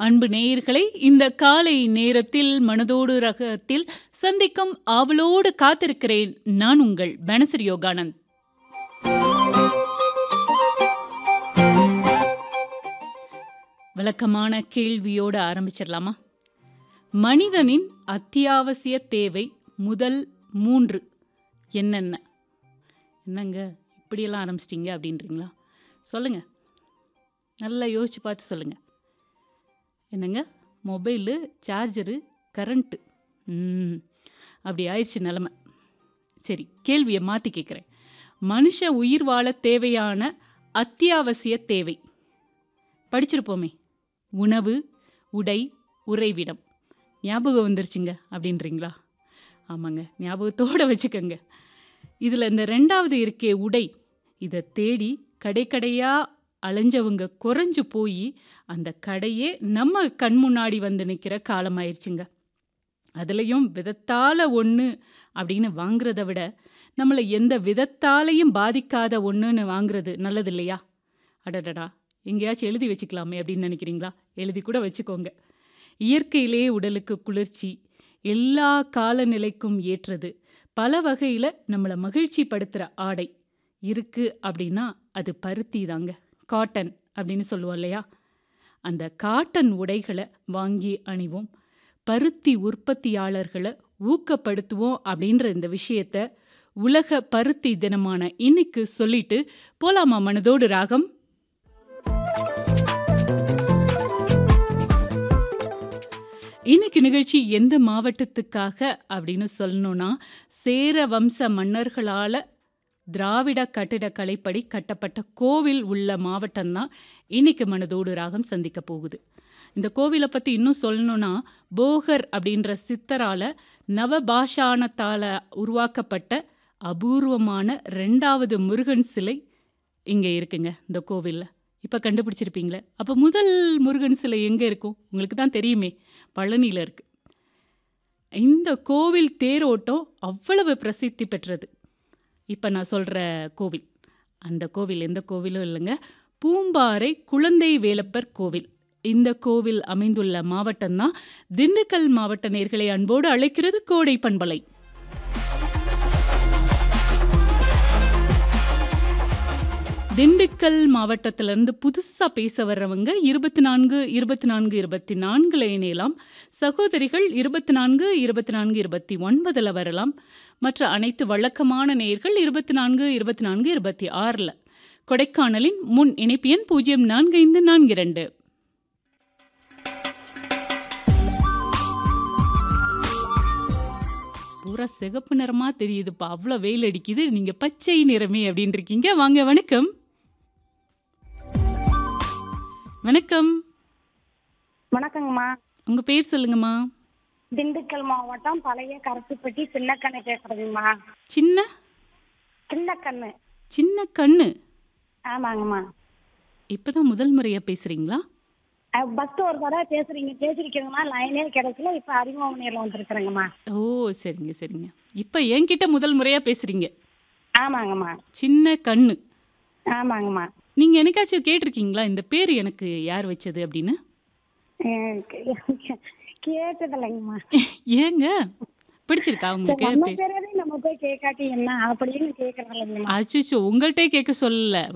அன்பு நேயர்களை இந்த காலை நேரத்தில் மனதோடு ரகத்தில் சந்திக்கும் ஆவலோடு காத்திருக்கிறேன் நான் உங்கள் பனசரி யோகானந்த் விளக்கமான கேள்வியோடு ஆரம்பிச்சிடலாமா மனிதனின் அத்தியாவசிய தேவை முதல் மூன்று என்னென்ன என்னங்க இப்படியெல்லாம் ஆரம்பிச்சிட்டிங்க அப்படின்றீங்களா சொல்லுங்க நல்லா யோசிச்சு பார்த்து சொல்லுங்க என்னங்க மொபைலு சார்ஜரு கரண்ட்டு ம் அப்படி ஆயிடுச்சு நிலமை சரி கேள்வியை மாற்றி கேட்குறேன் மனுஷ உயிர் வாழ தேவையான அத்தியாவசிய தேவை படிச்சிருப்போமே உணவு உடை உறைவிடம் ஞாபகம் வந்துருச்சுங்க அப்படின்றீங்களா ஆமாங்க ஞாபகத்தோடு வச்சுக்கோங்க இதில் இந்த ரெண்டாவது இருக்கே உடை இதை தேடி கடை கடையாக அலைஞ்சவங்க குறைஞ்சு போய் அந்த கடையே நம்ம கண் முன்னாடி வந்து நிற்கிற காலமாயிருச்சுங்க அதுலேயும் விதத்தால் ஒன்று அப்படின்னு வாங்குறத விட நம்மளை எந்த விதத்தாலையும் பாதிக்காத ஒன்றுன்னு வாங்குறது நல்லது இல்லையா அடடடா எங்கேயாச்சும் எழுதி வச்சுக்கலாமே அப்படின்னு நினைக்கிறீங்களா எழுதி கூட வச்சுக்கோங்க இயற்கையிலே உடலுக்கு குளிர்ச்சி எல்லா காலநிலைக்கும் ஏற்றது பல வகையில் நம்மளை மகிழ்ச்சி படுத்துகிற ஆடை இருக்குது அப்படின்னா அது பருத்தி தாங்க காட்டன் அப்படின்னு சொல்லுவோம் இல்லையா அந்த காட்டன் உடைகளை வாங்கி அணிவோம் பருத்தி உற்பத்தியாளர்களை ஊக்கப்படுத்துவோம் அப்படின்ற இந்த விஷயத்த உலக பருத்தி தினமான இன்னைக்கு சொல்லிட்டு போலாமா மனதோடு ராகம் இன்னைக்கு நிகழ்ச்சி எந்த மாவட்டத்துக்காக அப்படின்னு சொல்லணும்னா சேர வம்ச மன்னர்களால் திராவிட கட்டிடக்கலைப்படி கட்டப்பட்ட கோவில் உள்ள மாவட்டம்தான் இன்னைக்கு மனதோடு ராகம் சந்திக்க போகுது இந்த கோவிலை பற்றி இன்னும் சொல்லணும்னா போகர் அப்படின்ற சித்தரால் நவபாஷானத்தால் உருவாக்கப்பட்ட அபூர்வமான ரெண்டாவது முருகன் சிலை இங்கே இருக்குங்க இந்த கோவிலில் இப்போ கண்டுபிடிச்சிருப்பீங்களே அப்போ முதல் முருகன் சிலை எங்கே இருக்கும் உங்களுக்கு தான் தெரியுமே பழனியில் இருக்குது இந்த கோவில் தேரோட்டம் அவ்வளவு பிரசித்தி பெற்றது இப்போ நான் சொல்கிற கோவில் அந்த கோவில் எந்த கோவிலும் இல்லைங்க பூம்பாறை குழந்தை வேலப்பர் கோவில் இந்த கோவில் அமைந்துள்ள மாவட்டம் தான் திண்டுக்கல் மாவட்ட நேர்களை அன்போடு அழைக்கிறது கோடை பண்பலை திண்டுக்கல் மாவட்டத்திலிருந்து புதுசாக பேச வர்றவங்க இருபத்தி நான்கு இருபத்தி நான்கு இருபத்தி நான்கில் இணையலாம் சகோதரிகள் இருபத்தி நான்கு இருபத்தி நான்கு இருபத்தி ஒன்பதில் வரலாம் மற்ற அனைத்து வழக்கமான நேயர்கள் இருபத்தி நான்கு இருபத்தி நான்கு இருபத்தி ஆறில் கொடைக்கானலின் முன் இணைப்பு எண் பூஜ்ஜியம் நான்கு ஐந்து நான்கு இரண்டு பூரா சிகப்பு நிறமா தெரியுதுப்பா அவ்வளோ வெயில் அடிக்குது நீங்க பச்சை நிறமே அப்படின்னு இருக்கீங்க வாங்க வணக்கம் வணக்கம் வணக்கங்கம்மா உங்க பேர் சொல்லுங்கம்மா திண்டுக்கல் மாவட்டம் பழைய கருத்துப்பட்டி சின்னக்கண்ணு பேசுறதுங்கம்மா சின்ன சின்னக்கண்ணு சின்ன கண்ணு ஆமாங்கம்மா இப்பதான் முதல் முறையா பேசுறீங்களா பஸ் ஒரு தடவை பேசுறீங்க பேசிருக்கீங்கம்மா லைனே கிடைக்கல இப்ப அறிமுக நேரில் வந்திருக்கிறேங்கம்மா ஓ சரிங்க சரிங்க இப்போ என்கிட்ட முதல் முறையா பேசுறீங்க ஆமாங்கம்மா சின்ன கண்ணு ஆமாங்கம்மா நீங்க என்னைக்காச்சும் கேட்டிருக்கீங்களா இந்த பேர் எனக்கு யார் வச்சது அப்படின்னு அஹ் கே- கேட்டதில்லைங்கம்மா ஏங்க பிடிச்சிருக்கா உங்களுக்கு நம்ம பே- பேரவே நம்ம போய் கேட்காட்டி என்ன அப்படின்னு கேட்கறது இல்லைங்கம்மா அச்சோ உங்கள்கிட்ட கேட்க சொல்லல